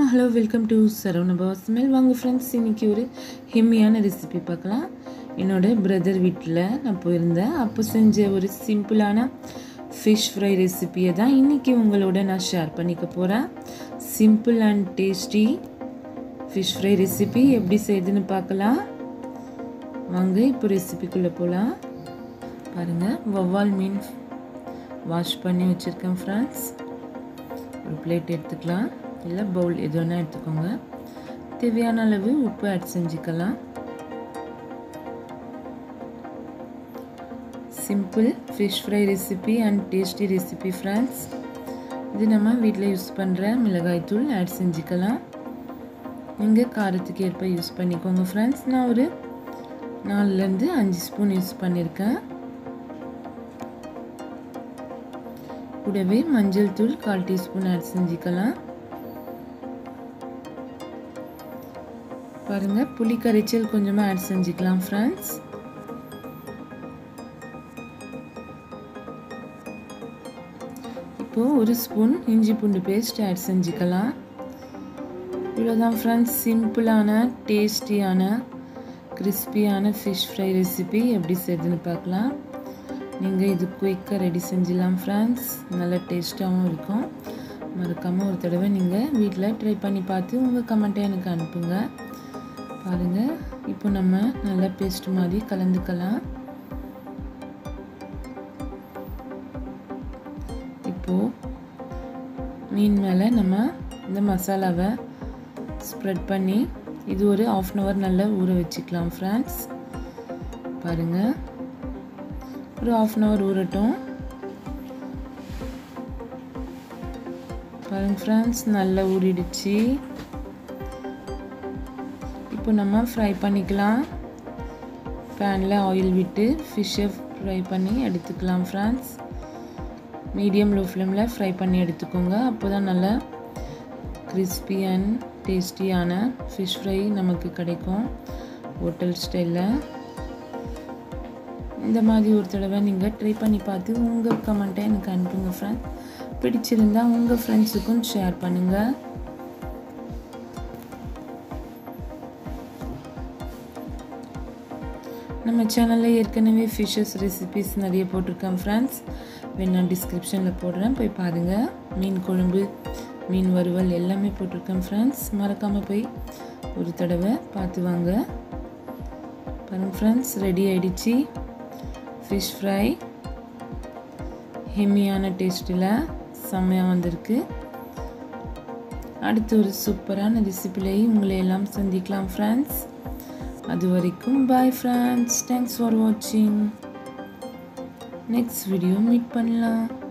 hello welcome to சரவணபா smell வாங்க friends இன்றைக்கி ஒரு ஹெம்மியான ரெசிபி பார்க்கலாம் என்னோட பிரதர் வீட்டில் நான் போயிருந்தேன் அப்போ செஞ்ச ஒரு சிம்பிளான ஃபிஷ் ஃப்ரை ரெசிபியை தான் இன்றைக்கி உங்களோட நான் ஷேர் பண்ணிக்க போகிறேன் simple and tasty fish fry recipe எப்படி செய்யுதுன்னு பார்க்கலாம் வாங்க இப்போ ரெசிபிக்குள்ளே போகலாம் பாருங்கள் வவ்வால் மீன் வாஷ் பண்ணி வச்சுருக்கேன் ஃப்ரெண்ட்ஸ் ஒரு பிளேட் எடுத்துக்கலாம் இல்லை பவுல் எது வேணால் எடுத்துக்கோங்க தேவையான அளவு உப்பு ஆட் செஞ்சுக்கலாம் simple fish fry recipe and tasty recipe friends இது நம்ம வீட்டில் யூஸ் பண்ணுற மிளகாய்த்தூள் ஆட் செஞ்சுக்கலாம் நீங்கள் காரத்துக்கு ஏற்ப யூஸ் பண்ணிக்கோங்க ஃப்ரெண்ட்ஸ் நான் ஒரு நாலுலேருந்து அஞ்சு ஸ்பூன் யூஸ் பண்ணியிருக்கேன் கூடவே மஞ்சள் தூள் கால் டீஸ்பூன் ஆட் செஞ்சுக்கலாம் பாருங்கள் புளி கரைச்சல் கொஞ்சமாக ஆட் செஞ்சுக்கலாம் ஃப்ரெண்ட்ஸ் இப்போது ஒரு ஸ்பூன் இஞ்சி பூண்டு பேஸ்ட் ஆட் செஞ்சுக்கலாம் இவ்வளோதான் ஃப்ரெண்ட்ஸ் சிம்பிளான டேஸ்டியான கிறிஸ்பியான ஃபிஷ் ஃப்ரை ரெசிபி எப்படி செய்யுதுன்னு பார்க்கலாம் நீங்கள் இது குயிக்காக ரெடி செஞ்சிடலாம் ஃப்ரெண்ட்ஸ் நல்ல டேஸ்ட்டாகவும் இருக்கும் மறக்காமல் ஒரு தடவை நீங்கள் வீட்டில் ட்ரை பண்ணி பார்த்து உங்கள் கமெண்ட்டை எனக்கு அனுப்புங்க பாருங்கள் இப்போ நம்ம நல்லா பேஸ்ட் மாதிரி கலந்துக்கலாம் இப்போது மீன் மேலே நம்ம இந்த மசாலாவை ஸ்ப்ரெட் பண்ணி இது ஒரு ஆஃப் அன் ஹவர் நல்லா ஊற வச்சுக்கலாம் ஃப்ரெண்ட்ஸ் பாருங்கள் ஒரு ஆஃப் அன் ஹவர் ஊறட்டும் பாருங்க ஃப்ரெண்ட்ஸ் நல்லா ஊறிடுச்சு இப்போ நம்ம ஃப்ரை பண்ணிக்கலாம் பேனில் ஆயில் விட்டு ஃபிஷ்ஷை ஃப்ரை பண்ணி எடுத்துக்கலாம் ஃப்ரெண்ட்ஸ் மீடியம் லோ ஃப்ளேமில் ஃப்ரை பண்ணி எடுத்துக்கோங்க அப்போ தான் நல்லா கிறிஸ்பி அண்ட் டேஸ்டியான ஃபிஷ் ஃப்ரை நமக்கு கிடைக்கும் ஹோட்டல் ஸ்டைலில் இந்த மாதிரி ஒரு தடவை நீங்கள் ட்ரை பண்ணி பார்த்து உங்கள் கமெண்ட்டை எனக்கு அனுப்புங்க ஃப்ரெண்ட் பிடிச்சிருந்தா உங்கள் ஃப்ரெண்ட்ஸுக்கும் ஷேர் பண்ணுங்கள் நம்ம சேனலில் ஏற்கனவே ஃபிஷ்ஷஸ் ரெசிபிஸ் நிறைய போட்டிருக்கேன் ஃப்ரெண்ட்ஸ் வேணா டிஸ்கிரிப்ஷனில் போடுறேன் போய் பாருங்கள் மீன் குழம்பு மீன் வறுவல் எல்லாமே போட்டிருக்கேன் ஃப்ரெண்ட்ஸ் மறக்காமல் போய் ஒரு தடவை பார்த்து வாங்க பாருங்கள் ஃப்ரெண்ட்ஸ் ரெடி ஆகிடுச்சு ஃபிஷ் ஃப்ரை ஹெம்மியான டேஸ்ட்டில் செம்மையாக வந்திருக்கு அடுத்து ஒரு சூப்பரான ரெசிபிலையும் உங்களை எல்லாம் சந்திக்கலாம் ஃப்ரெண்ட்ஸ் அது வரைக்கும் பாய் ஃப்ரெண்ட்ஸ் தேங்க்ஸ் ஃபார் வாட்சிங் நெக்ஸ்ட் வீடியோ மீட் பண்ணலாம்